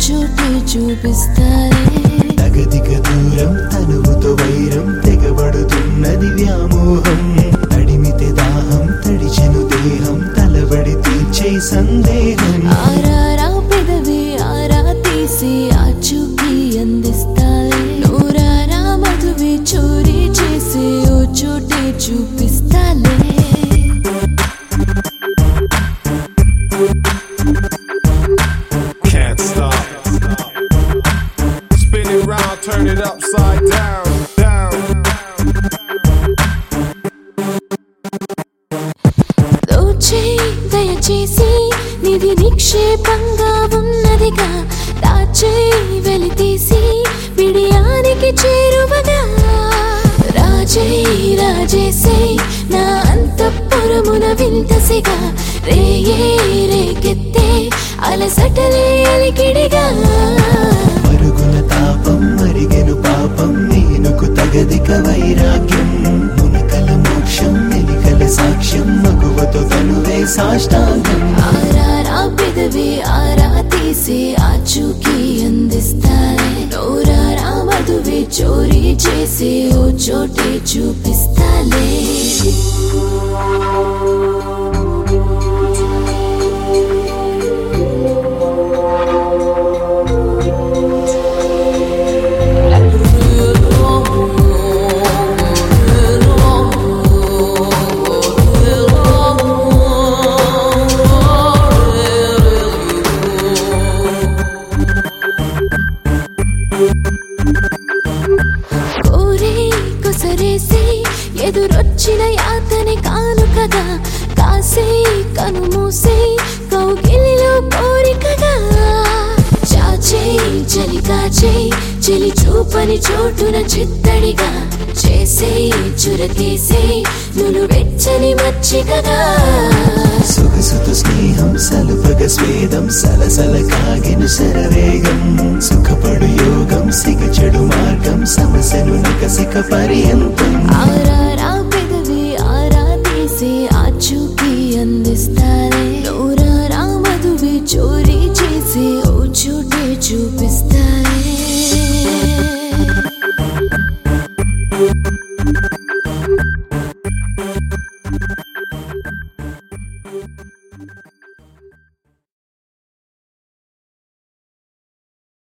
చోటే చూపిస్తారే తగదిక దూరం తనువుతో వైరం తెగబడుతున్నది వ్యామోహం తడిమితే దాహం తడిచెను దేహం తలబడి తీర్చే సందేహం ఆరారా పెదవి ఆరా తీసి ఆచూకీ అందిస్తాలే నూరారా మధువి చోరీ చేసి ఓ చోటే చూపిస్తాలే Can't stop. Spin it round, turn it upside down, down. దోచే దయచేసి నిధి నిక్షేపంగా ఉన్నదిగా దాచే వెలితీసి బిడియానికి చేరువగా రాజే రాజేసే నా అంతఃపురమున వింతసిగా రేయే రేకెత్తే అలసటలే అలికిడిగా మరుగున తాపం మరిగెను పాపం నేనుకు తగదిక వైరాగ్యం మునికల మోక్షం మెలికల సాక్ష్యం మగువతో తనువే సాష్టాంగం ఆరారా పెదవి ఆరా తీసి ఆచూకీ అందిస్తారే నోరారా మధువే చోరీ చేసి ఓ చోటే చూపిస్తాలే కోరే కొసరేసి ఎదురొచ్చిన యాతని కానుకగా కాసే కనుమూసే కౌగిలిలో కోరికగా చాచే చలి కాచే చెలి చూపని చోటున చిత్తడిగా చేసే చురకేసే నులు వెచ్చని మచ్చికగా సొగసుతు స్నేహం సలుపగ స్వేదం సలసల కాగిన శరవేగం సుఖపడు యోగం సిగచెడు మార్గం సమస్యను నకసిక పర్యంతం ఆరారా